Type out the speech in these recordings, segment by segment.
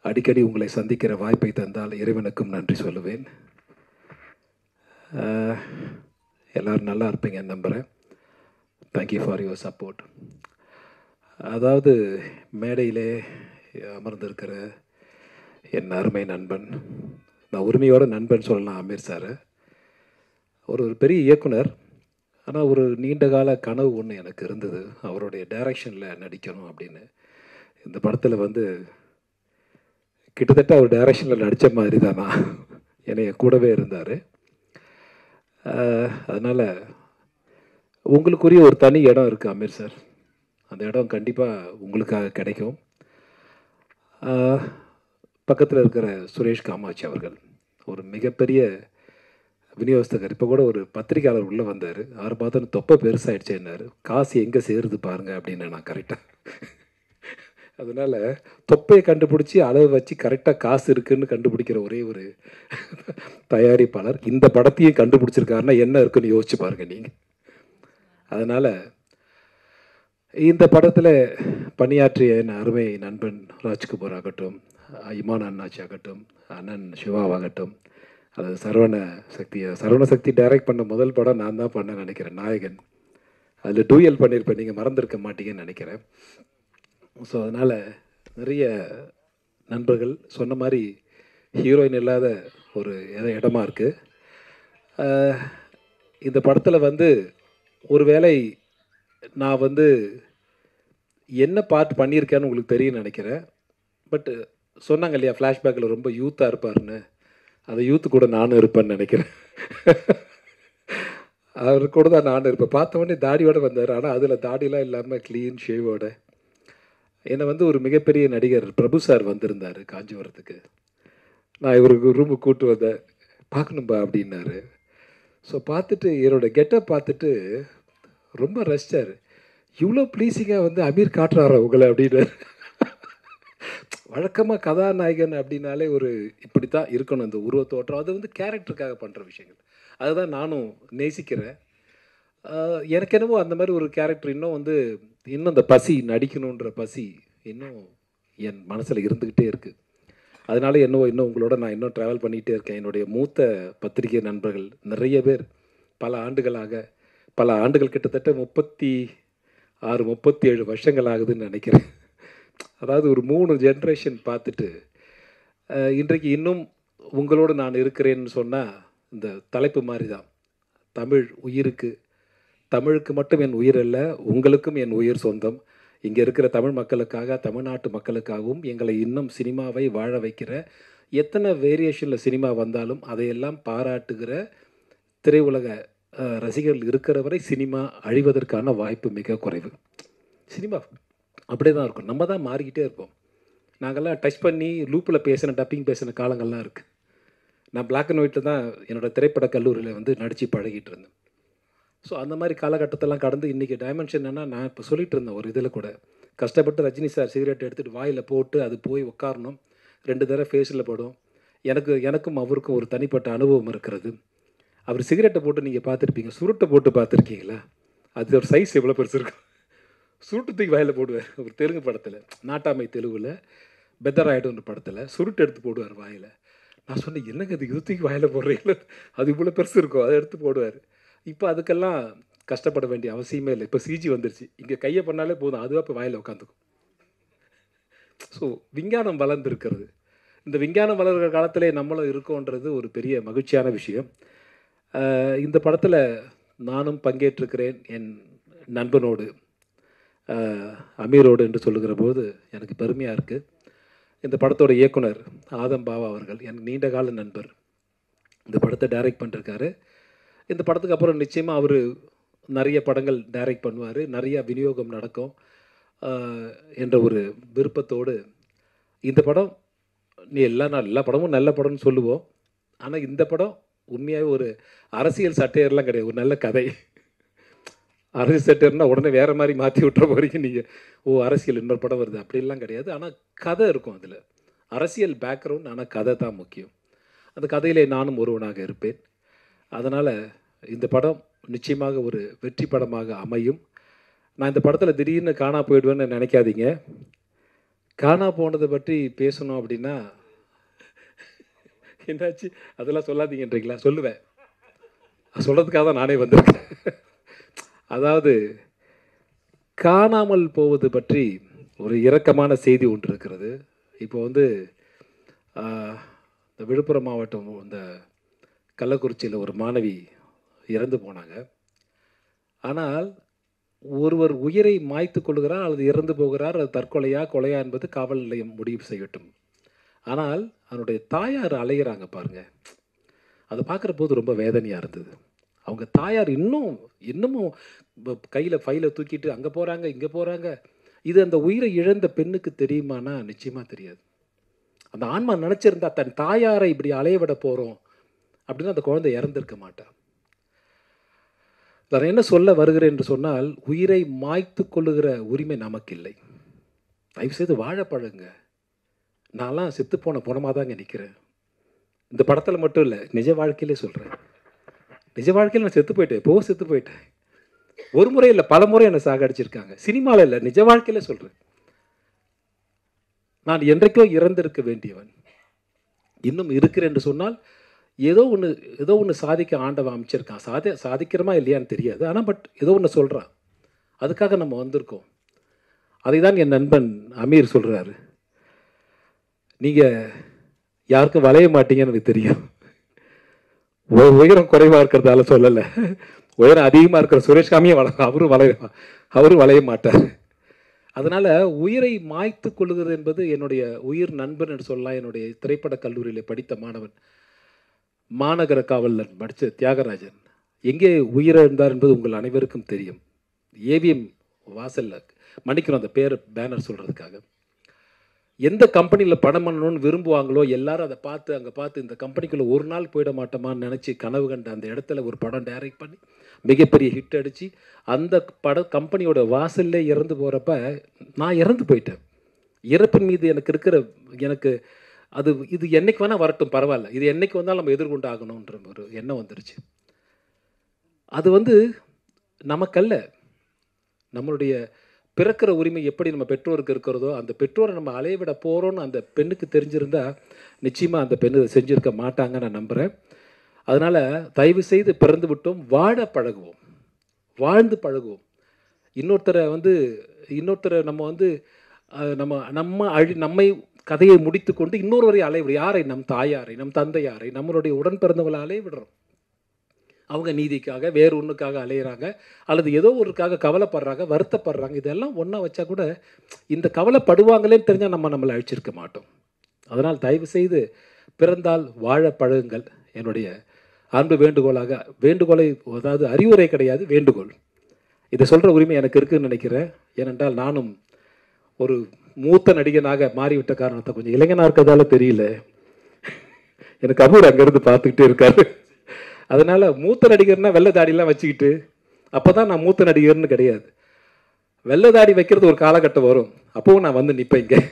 அடிக்கடி உங்களை சந்திக்கிற வாய்ப்பை தந்தால் இறைவனுக்கும் நன்றி சொல்லுவேன் ஆஹ், எல்லாரும் நல்லா இருப்பீங்கன்னு நம்புகிறேன் தேங்க்யூ ஃபார் யுவர் சப்போர்ட் அதாவது மேடையிலே அமர்ந்திருக்கிற என் அருமை நண்பன் நான் உரிமையோட நண்பன் சொல்லலாம் அமீர் சார் ஒரு ஒரு பெரிய இயக்குனர் ஆனால் ஒரு நீண்ட கால கனவு ஒன்று எனக்கு இருந்தது அவருடைய டைரக்ஷனில் நடிக்கணும் அப்படின்னு இந்த படத்தில் வந்து கிட்டத்தட்ட அவர் டைரக்ஷனில் நடித்த மாதிரி தான் நான் என்னைய கூடவே இருந்தார் அதனால் உங்களுக்குரிய ஒரு தனி இடம் இருக்குது அமீர் சார் அந்த இடம் கண்டிப்பாக உங்களுக்காக கிடைக்கும் பக்கத்தில் இருக்கிற சுரேஷ் காமாட்சி அவர்கள் ஒரு மிகப்பெரிய விநியோகஸ்தகர் இப்போ கூட ஒரு பத்திரிக்கையாளர் உள்ளே வந்தார் அவர் பார்த்தோன்னு தொப்பை பெருசாகிடுச்சேன்னாரு காசு எங்கே சேருது பாருங்க அப்படின்னு நான் கரெக்டாக அதனால் தொப்பையை கண்டுபிடிச்சி அளவு வச்சு கரெக்டாக காசு இருக்குன்னு கண்டுபிடிக்கிற ஒரே ஒரு தயாரிப்பாளர் இந்த படத்தையும் கண்டுபிடிச்சிருக்காருன்னா என்ன இருக்குன்னு யோசிச்சு பாருங்க நீங்கள் அதனால் இந்த படத்தில் பணியாற்றிய என் அருமை நண்பன் ராஜ்குமார் ஆகட்டும் இமான் அண்ணாச்சி ஆகட்டும் அண்ணன் சிவாவாகட்டும் அது சரவண சக்தி சரவண சக்தி டைரக்ட் பண்ண முதல் படம் நான் தான் பண்ண நினைக்கிறேன் நாயகன் அதில் டூயல் பண்ணியிருப்பேன் நீங்கள் மறந்துருக்க மாட்டீங்கன்னு நினைக்கிறேன் ஸோ அதனால் நிறைய நண்பர்கள் சொன்ன மாதிரி ஹீரோயின் இல்லாத ஒரு இட- இடமா இருக்குது இந்த படத்தில் வந்து ஒருவேளை நான் வந்து என்ன பார்ட் பண்ணியிருக்கேன்னு உங்களுக்கு தெரியும்னு நினைக்கிறேன் பட் சொன்னாங்க இல்லையா ஃப்ளாஷ்பேக்கில் ரொம்ப யூத்தாக இருப்பாருன்னு அந்த யூத்து கூட நானும் இருப்பேன்னு நினைக்கிறேன் அவர் கூட தான் நானும் இருப்பேன் பார்த்த உடனே தாடியோட வந்தார் ஆனால் அதில் தாடிலாம் இல்லாமல் க்ளீன் ஷேவோட என்னை வந்து ஒரு மிகப்பெரிய நடிகர் பிரபு சார் வந்திருந்தார் காஞ்சிபுரத்துக்கு நான் இவருக்கு ரூமுக்கு கூட்டு வந்தேன் பார்க்கணும்பா அப்படின்னாரு ஸோ பார்த்துட்டு என்னோட கெட்டப் பார்த்துட்டு ரொம்ப ரசிச்சார் இவ்வளோ ப்ளீஸிங்காக வந்து அமீர் காட்டுறாரா உங்களை அப்படின்னு வழக்கமாக கதாநாயகன் அப்படின்னாலே ஒரு இப்படி தான் இருக்கணும் இந்த உருவத்தோற்றம் அது வந்து கேரக்டருக்காக பண்ணுற விஷயங்கள் அதுதான் நானும் நேசிக்கிறேன் ஆஹ் எனக்கு என்னவோ அந்த மாதிரி ஒரு கேரக்டர் இன்னும் வந்து இன்னும் அந்த பசி நடிக்கணுன்ற பசி இன்னும் என் மனசில் இருந்துக்கிட்டே இருக்குது அதனால என்னவோ இன்னும் உங்களோட நான் இன்னும் ட்ராவல் பண்ணிகிட்டே இருக்கேன் என்னுடைய மூத்த பத்திரிகை நண்பர்கள் நிறைய பேர் பல ஆண்டுகளாக பல ஆண்டுகள் கிட்டத்தட்ட முப்பத்தி ஆறு முப்பத்தி ஏழு வருஷங்கள் ஆகுதுன்னு நினைக்கிறேன் அதாவது ஒரு மூணு ஜென்ரேஷன் பார்த்துட்டு அஹ், இன்றைக்கு இன்னும் உங்களோடு நான் இருக்கிறேன்னு சொன்னால் இந்த தலைப்பு மாதிரி தான் தமிழ் உயிருக்கு தமிழுக்கு மட்டும் என் உயிர் அல்ல உங்களுக்கும் என் உயிர் சொந்தம் இங்கே இருக்கிற தமிழ் மக்களுக்காக தமிழ்நாட்டு மக்களுக்காகவும் எங்களை இன்னும் சினிமாவை வாழ வைக்கிற எத்தனை வேரியேஷனில் சினிமா வந்தாலும் அதையெல்லாம் பாராட்டுகிற திரையுலக அஹ், ரசிகர்கள் இருக்கிற வரை சினிமா அழிவதற்கான வாய்ப்பு மிக குறைவு சினிமா அப்படியே தான் இருக்கும் நம்ம தான் மாறிக்கிட்டே இருப்போம் நாங்கள்லாம் டச் பண்ணி லூப்பில் பேசின டப்பிங் பேசின காலங்கள்லாம் இருக்குது நான் Black அண்ட் ஒயிட்டில் தான் என்னோட திரைப்பட கல்லூரியில் வந்து நடித்து பழகிட்டு இருந்தேன் ஸோ அந்த மாதிரி காலகட்டத்தெல்லாம் கடந்து இன்றைக்கி டைமென்ஷன் என்னன்னா நான் இப்போ சொல்லிட்டு இருந்தேன் ஒரு இதில் கூட கஷ்டப்பட்டு ரஜினி சார் சிகரெட் எடுத்துகிட்டு வாயில் போட்டு அது போய் உட்காரணும் ரெண்டு தடவை ஃபேஸில் படும் எனக்கு எனக்கும் அவருக்கும் ஒரு தனிப்பட்ட அனுபவம் இருக்கிறது அவர் சிகரெட்டை போட்டு நீங்கள் பார்த்துருப்பீங்க சுருட்டை போட்டு பார்த்துருக்கீங்களா அது ஒரு சைஸ் எவ்வளோ பெருசு இருக்கும் சுருட்டு தூக்கி வாயில் போடுவார் ஒரு தெலுங்கு படத்தில் நாட்டாமை தெலுங்குல பெத்தராயிடுன்ற படத்தில் சுருட்டு எடுத்து போடுவார் வாயில் நான் சொன்னேன் என்னங்க அது இது தூக்கி வாயில் போடுறீங்களா அது இவ்வளோ பெருசு இருக்கும் அதை எடுத்து போடுவார் இப்போ அதுக்கெல்லாம் கஷ்டப்பட வேண்டிய அவசியமே இல்லை இப்போ சிஜி வந்துருச்சு இங்கே கையை பண்ணாலே போதும் அதுவாக இப்போ வாயில் உட்காந்துக்கும் ஸோ விஞ்ஞானம் வளர்ந்துருக்கிறது இந்த விஞ்ஞானம் வளர்கிற காலத்திலே நம்மளும் இருக்கோன்றது ஒரு பெரிய மகிழ்ச்சியான விஷயம் ஆஹ் இந்த படத்தில் நானும் பங்கேற்றிருக்கிறேன் என் நண்பனோடு ஆஹ் அமீரோடு என்று சொல்லுகிற போது எனக்கு பெருமையாக இருக்குது இந்த படத்தோட இயக்குனர் ஆதம் பாவா அவர்கள் எனக்கு நீண்ட கால நண்பர் இந்த படத்தை டைரக்ட் பண்ணிருக்காரு இந்த படத்துக்கு அப்புறம் நிச்சயமாக அவர் நிறைய படங்கள் டைரக்ட் பண்ணுவார் நிறைய விநியோகம் நடக்கும் ஆஹ் என்ற ஒரு விருப்பத்தோடு இந்த படம் நீ எல்லா நாள் எல்லா படமும் நல்ல படம்னு சொல்லுவோம் ஆனால் இந்த படம் உண்மையாகவே ஒரு அரசியல் சட்டையர்லாம் கிடையாது ஒரு நல்ல கதை அரசியல் சட்டையர்னா உடனே வேறு மாதிரி மாற்றி விட்டுற போகிறீங்க நீங்கள் ஓ அரசியல் இன்னொரு படம் வருது அப்படிலாம் கிடையாது ஆனால் கதை இருக்கும் அதில் அரசியல் பேக்ரவுண்ட் ஆனால் கதை தான் முக்கியம் அந்த கதையிலே நானும் ஒருவனாக இருப்பேன் அதனால் இந்த படம் நிச்சயமாக ஒரு வெற்றி படமாக அமையும் நான் இந்த படத்தில் திடீர்னு காணா போயிடுவேன்னு நினைக்காதீங்க காணா போனதை பற்றி பேசணும் அப்படின்னா என்னாச்சு அதெல்லாம் சொல்லாதீங்கன்றீங்களா சொல்லுவேன் சொல்கிறதுக்காக தான் நானே வந்திருக்கேன் அதாவது காணாமல் போவது பற்றி ஒரு இரக்கமான செய்தி ஒன்று இருக்கிறது இப்போ வந்து ஆஹ், இந்த விழுப்புரம் மாவட்டம் இந்த கள்ளக்குறிச்சியில் ஒரு மாணவி இறந்து போனாங்க ஆனால் ஒருவர் உயிரை மாய்த்து கொள்கிறார் அல்லது இறந்து போகிறார் அது தற்கொலையா கொலையா என்பது காவல் நிலையம் முடிவு செய்யட்டும் ஆனால் அவனுடைய தாயார் அலைகிறாங்க பாருங்க அதை பார்க்குற போது ரொம்ப வேதனையாக இருந்தது அவங்க தாயார் இன்னும் இன்னமும் கையில் ஃபைலை தூக்கிட்டு அங்கே போகிறாங்க இங்கே போகிறாங்க இது அந்த உயிரை இழந்த பெண்ணுக்கு தெரியுமானா நிச்சயமாக தெரியாது அந்த ஆன்மா நினச்சிருந்தா தன் தாயாரை இப்படி அலைய விட போகிறோம் அப்படின்னு அந்த குழந்தை இறந்திருக்க மாட்டா நான் என்ன சொல்ல வருகிறேன் என்று சொன்னால் உயிரை மாய்த்து கொள்ளுகிற உரிமை நமக்கு இல்லை தயவுசெய்து வாழ பழங்க நான்லாம் செத்து போன புணமாக தாங்க நிற்கிறேன் இந்த படத்தில் மட்டும் இல்லை நிஜ வாழ்க்கையிலே சொல்கிறேன் நிஜ வாழ்க்கையில் நான் செத்து போயிட்டேன் எப்போ செத்து போயிட்டேன் ஒரு முறை இல்லை பல முறை என்னை சாகடிச்சிருக்காங்க சினிமாவில் இல்லை நிஜ வாழ்க்கையில சொல்கிறேன் நான் என்றைக்கோ இறந்திருக்க வேண்டியவன் இன்னும் இருக்கிறேன் என்று சொன்னால் ஏதோ ஒன்று ஏதோ ஒன்று சாதிக்க ஆண்டவன் அமைச்சிருக்கான் சாதி சாதிக்கிறோமா இல்லையான்னு தெரியாது ஆனால் பட் ஏதோ ஒன்று சொல்கிறான் அதுக்காக நம்ம வந்திருக்கோம் அதை தான் என் நண்பன் அமீர் சொல்கிறாரு நீங்கள் யாருக்கும் வளைய மாட்டீங்கன்னு எனக்கு தெரியும் உ- உயரம் குறைவாக இருக்கிறதால சொல்லலை உயரம் அதிகமாக இருக்கிற சுரேஷ் காமியும் வள அவரும் வளைய அவரும் வளைய மாட்டார் அதனால் உயிரை மாய்த்து கொள்ளுகிறது என்பது என்னுடைய உயிர் நண்பன் என்று சொல்லலாம் என்னுடைய திரைப்படக் கல்லூரியில் படித்த மாணவன் மாநகர காவலன் படித்த தியாகராஜன் எங்கே உயிரிழந்தார் என்பது உங்கள் அனைவருக்கும் தெரியும் ஏவிஎம் வாசல்ல மன்னிக்கணும் அந்த பேர் பேனர் சொல்கிறதுக்காக எந்த கம்பெனியில் படம் பண்ணணும்னு விரும்புவாங்களோ எல்லாரும் அதை பார்த்து அங்கே பார்த்து இந்த கம்பெனிக்குள்ளே ஒரு நாள் போயிட மாட்டோமான்னு நினச்சி கனவு கண்ட அந்த இடத்துல ஒரு படம் டைரக்ட் பண்ணி மிகப்பெரிய ஹிட் அடித்து அந்த பட கம்பெனியோட வாசல்லே இறந்து போகிறப்ப நான் இறந்து போயிட்டேன் இறப்பின் மீது எனக்கு இருக்கிற எனக்கு அது இது என்னைக்கு வேணால் வரட்டும் பரவாயில்ல இது என்னைக்கு வந்தாலும் நம்ம எதிர்கொண்டு ஆகணுன்ற ஒரு எண்ணம் வந்துருச்சு அது வந்து நமக்கல்ல நம்மளுடைய பிறக்கிற உரிமை எப்படி நம்ம பெற்றோருக்கு இருக்கிறதோ அந்த பெற்றோரை நம்ம அலைய விட போகிறோன்னு அந்த பெண்ணுக்கு தெரிஞ்சிருந்தா நிச்சயமாக அந்த பெண்ணு இதை செஞ்சுருக்க மாட்டாங்க நான் நம்புகிறேன் அதனால் தயவு செய்து பிறந்து விட்டோம் வாழ பழகுவோம் வாழ்ந்து பழகுவோம் இன்னொருத்தரை வந்து இன்னொருத்தரை நம்ம வந்து அஹ், நம்ம நம்ம அழி நம்மை கதையை முடித்துக்கொண்டு இன்னொருவரை அலைய யாரை நம் தாயாரை நம் தந்தையாரை நம்மளுடைய உடன் பிறந்தவங்களை அலைய விடுறோம் அவங்க நீதிக்காக வேறு ஒன்றுக்காக அலையிறாங்க அல்லது ஏதோ ஒருக்காக கவலைப்படுறாங்க வருத்தப்படுறாங்க இதெல்லாம் ஒன்றா வச்சா கூட இந்த கவலைப்படுவாங்களேன்னு தெரிஞ்சால் நம்ம நம்மளை அழிச்சிருக்க மாட்டோம் அதனால் தயவு செய்து பிறந்தால் வாழ பழகுங்கள் என்னுடைய அன்பு வேண்டுகோளாக வேண்டுகோளை அதாவது அறிவுரை கிடையாது வேண்டுகோள் இதை சொல்கிற உரிமை எனக்கு இருக்குன்னு நினைக்கிறேன் ஏனென்றால் நானும் ஒரு மூத்த நடிகனாக மாறிவிட்ட காரணத்தை கொஞ்சம் இளைஞனாக இருக்கிறதால தெரியல எனக்கு அபூர் அங்கேருந்து பார்த்துக்கிட்டே இருக்காரு அதனால் மூத்த நடிகர்னா வெள்ளை தாடிலாம் வச்சுக்கிட்டு அப்போ தான் நான் மூத்த நடிகர்னு கிடையாது வெள்ளை தாடி வைக்கிறது ஒரு காலகட்டம் வரும் அப்போவும் நான் வந்து நிற்பேன் இங்கே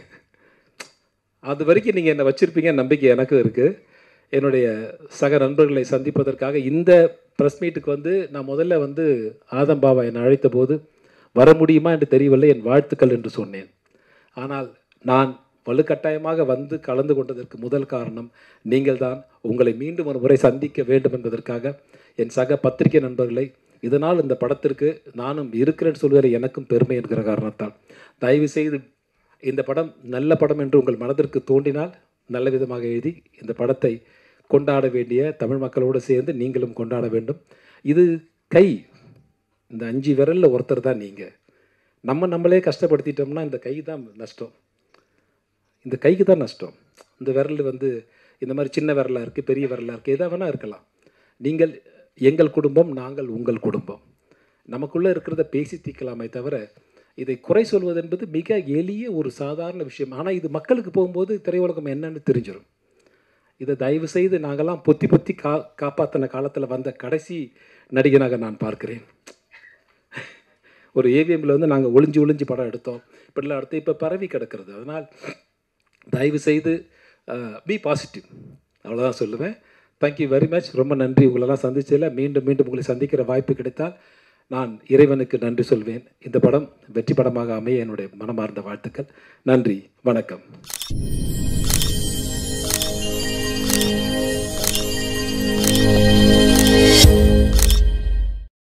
அது வரைக்கும் நீங்கள் என்னை வச்சுருப்பீங்க நம்பிக்கை எனக்கும் இருக்குது என்னுடைய சக நண்பர்களை சந்திப்பதற்காக இந்த ப்ரெஸ் மீட்டுக்கு வந்து நான் முதல்ல வந்து ஆதம் பாபா என்னை அழைத்த போது வர முடியுமா என்று தெரியவில்லை என் வாழ்த்துக்கள் என்று சொன்னேன் ஆனால் நான் வலுக்கட்டாயமாக வந்து கலந்து கொண்டதற்கு முதல் காரணம் நீங்கள்தான் உங்களை மீண்டும் ஒரு முறை சந்திக்க வேண்டும் என்பதற்காக என் சக பத்திரிகை நண்பர்களை இதனால் இந்த படத்திற்கு நானும் இருக்கிறேன்னு சொல்கிற எனக்கும் பெருமை என்கிற காரணத்தால் தயவு செய்து இந்த படம் நல்ல படம் என்று உங்கள் மனதிற்கு தோன்றினால் நல்ல விதமாக எழுதி இந்த படத்தை கொண்டாட வேண்டிய தமிழ் மக்களோடு சேர்ந்து நீங்களும் கொண்டாட வேண்டும் இது கை இந்த அஞ்சு விரலில் ஒருத்தர் தான் நீங்கள் நம்ம நம்மளே கஷ்டப்படுத்திட்டோம்னா இந்த கை தான் நஷ்டம் இந்த கைக்கு தான் நஷ்டம் இந்த விரல் வந்து இந்த மாதிரி சின்ன விரலாக இருக்குது பெரிய விரலாக இருக்குது எதாக வேணால் இருக்கலாம் நீங்கள் எங்கள் குடும்பம் நாங்கள் உங்கள் குடும்பம் நமக்குள்ளே இருக்கிறத பேசி தீர்க்கலாமே தவிர இதை குறை சொல்வது என்பது மிக எளிய ஒரு சாதாரண விஷயம் ஆனால் இது மக்களுக்கு போகும்போது திரையுலகம் என்னன்னு தெரிஞ்சிடும் இதை தயவு செய்து நாங்கள்லாம் பொத்தி பொத்தி கா காப்பாற்றின காலத்தில் வந்த கடைசி நடிகனாக நான் பார்க்கிறேன் ஒரு ஏவிஎம்மில் வந்து நாங்கள் ஒளிஞ்சு ஒளிஞ்சு படம் எடுத்தோம் இப்படிலாம் எடுத்து இப்போ பரவி கிடக்கிறது அதனால் தயவு செய்து பி பாசிட்டிவ் அவ்வளோதான் சொல்லுவேன் தேங்க்யூ வெரி மச் ரொம்ப நன்றி உங்களெல்லாம் சந்திச்சதில் மீண்டும் மீண்டும் உங்களை சந்திக்கிற வாய்ப்பு கிடைத்தால் நான் இறைவனுக்கு நன்றி சொல்வேன் இந்த படம் வெற்றி படமாக அமைய என்னுடைய மனமார்ந்த வாழ்த்துக்கள் நன்றி வணக்கம்